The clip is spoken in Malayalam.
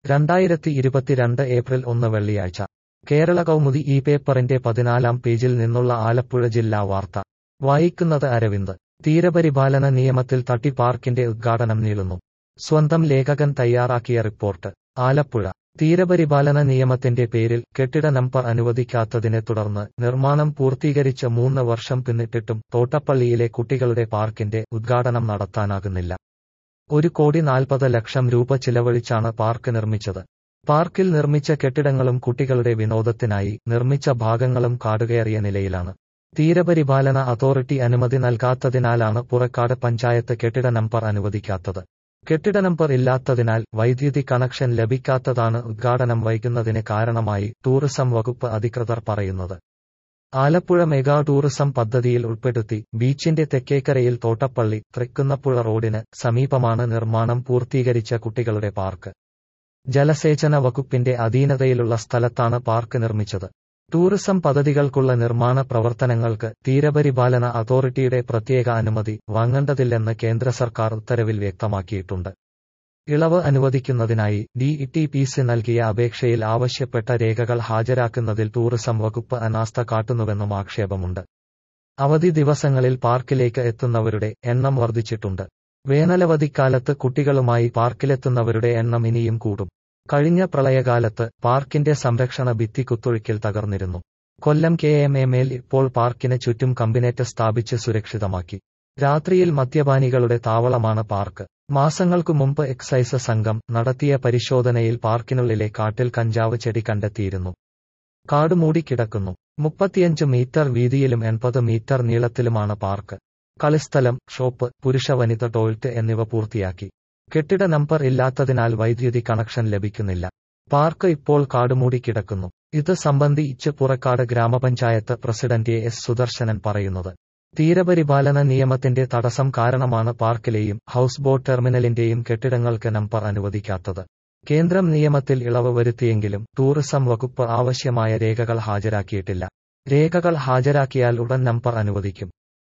രണ്ടായിരത്തി ഇരുപത്തിരണ്ട് ഏപ്രിൽ ഒന്ന് വെള്ളിയാഴ്ച കേരള കൗമുദി ഈ പേപ്പറിന്റെ പതിനാലാം പേജിൽ നിന്നുള്ള ആലപ്പുഴ ജില്ലാ വാർത്ത വായിക്കുന്നത് അരവിന്ദ് തീരപരിപാലന നിയമത്തിൽ തട്ടി പാർക്കിന്റെ ഉദ്ഘാടനം നീളുന്നു സ്വന്തം ലേഖകൻ തയ്യാറാക്കിയ റിപ്പോർട്ട് ആലപ്പുഴ തീരപരിപാലന നിയമത്തിന്റെ പേരിൽ കെട്ടിട നമ്പർ അനുവദിക്കാത്തതിനെ തുടർന്ന് നിർമ്മാണം പൂർത്തീകരിച്ച് മൂന്ന് വർഷം പിന്നിട്ടിട്ടും തോട്ടപ്പള്ളിയിലെ കുട്ടികളുടെ പാർക്കിന്റെ ഉദ്ഘാടനം നടത്താനാകുന്നില്ല ഒരു കോടി നാൽപ്പത് ലക്ഷം രൂപ ചിലവഴിച്ചാണ് പാർക്ക് നിർമ്മിച്ചത് പാർക്കിൽ നിർമ്മിച്ച കെട്ടിടങ്ങളും കുട്ടികളുടെ വിനോദത്തിനായി നിർമ്മിച്ച ഭാഗങ്ങളും കാടുകയറിയ നിലയിലാണ് തീരപരിപാലന അതോറിറ്റി അനുമതി നൽകാത്തതിനാലാണ് പുറക്കാട് പഞ്ചായത്ത് കെട്ടിട നമ്പർ അനുവദിക്കാത്തത് കെട്ടിട നമ്പർ ഇല്ലാത്തതിനാൽ വൈദ്യുതി കണക്ഷൻ ലഭിക്കാത്തതാണ് ഉദ്ഘാടനം വൈകുന്നതിന് കാരണമായി ടൂറിസം വകുപ്പ് അധികൃതർ പറയുന്നത് ആലപ്പുഴ മെഗാ ടൂറിസം പദ്ധതിയിൽ ഉൾപ്പെടുത്തി ബീച്ചിന്റെ തെക്കേക്കരയിൽ തോട്ടപ്പള്ളി തൃക്കുന്നപ്പുഴ റോഡിന് സമീപമാണ് നിർമ്മാണം പൂർത്തീകരിച്ച കുട്ടികളുടെ പാർക്ക് ജലസേചന വകുപ്പിന്റെ അധീനതയിലുള്ള സ്ഥലത്താണ് പാർക്ക് നിർമ്മിച്ചത് ടൂറിസം പദ്ധതികൾക്കുള്ള നിർമ്മാണ പ്രവർത്തനങ്ങൾക്ക് തീരപരിപാലന അതോറിറ്റിയുടെ പ്രത്യേക അനുമതി വാങ്ങേണ്ടതില്ലെന്ന് കേന്ദ്ര സർക്കാർ ഉത്തരവിൽ വ്യക്തമാക്കിയിട്ടുണ്ട് ഇളവ് അനുവദിക്കുന്നതിനായി ഡി ടി പി സി നൽകിയ അപേക്ഷയിൽ ആവശ്യപ്പെട്ട രേഖകൾ ഹാജരാക്കുന്നതിൽ ടൂറിസം വകുപ്പ് അനാസ്ഥ കാട്ടുന്നുവെന്നും ആക്ഷേപമുണ്ട് അവധി ദിവസങ്ങളിൽ പാർക്കിലേക്ക് എത്തുന്നവരുടെ എണ്ണം വർദ്ധിച്ചിട്ടുണ്ട് വേനലവധിക്കാലത്ത് കുട്ടികളുമായി പാർക്കിലെത്തുന്നവരുടെ എണ്ണം ഇനിയും കൂടും കഴിഞ്ഞ പ്രളയകാലത്ത് പാർക്കിന്റെ സംരക്ഷണ ഭിത്തി കുത്തൊഴുക്കിൽ തകർന്നിരുന്നു Kollam K M M L ഇപ്പോൾ പാർക്കിന് ചുറ്റും കമ്പിനേറ്റ് സ്ഥാപിച്ച് സുരക്ഷിതമാക്കി രാത്രിയിൽ മദ്യപാനികളുടെ താവളമാണ് പാർക്ക് മാസങ്ങൾക്കു മുമ്പ് എക്സൈസ് സംഘം നടത്തിയ പരിശോധനയിൽ പാർക്കിനുള്ളിലെ കാട്ടിൽ കഞ്ചാവ് ചെടി കണ്ടെത്തിയിരുന്നു കാട് മൂടിക്കിടക്കുന്നു മുപ്പത്തിയഞ്ച് മീറ്റർ വീതിയിലും എൺപത് മീറ്റർ നീളത്തിലുമാണ് പാർക്ക് കളിസ്ഥലം ഷോപ്പ് പുരുഷ വനിത ടോയ്ലറ്റ് എന്നിവ പൂർത്തിയാക്കി കെട്ടിട നമ്പർ ഇല്ലാത്തതിനാൽ വൈദ്യുതി കണക്ഷൻ ലഭിക്കുന്നില്ല പാർക്ക് ഇപ്പോൾ കാടുമൂടി കിടക്കുന്നു ഇത് സംബന്ധിച്ച് പുറക്കാട് ഗ്രാമപഞ്ചായത്ത് പ്രസിഡന്റ് എ എസ് സുദർശനൻ പറയുന്നത് തീരപരിപാലന നിയമത്തിന്റെ തടസ്സം കാരണമാണ് പാർക്കിലെയും ഹൌസ് ബോട്ട് ടെർമിനലിന്റെയും കെട്ടിടങ്ങൾക്ക് നമ്പർ അനുവദിക്കാത്തത് കേന്ദ്രം നിയമത്തിൽ ഇളവ് വരുത്തിയെങ്കിലും ടൂറിസം വകുപ്പ് ആവശ്യമായ രേഖകൾ ഹാജരാക്കിയിട്ടില്ല രേഖകൾ ഹാജരാക്കിയാൽ ഉടൻ നമ്പർ അനുവദിക്കും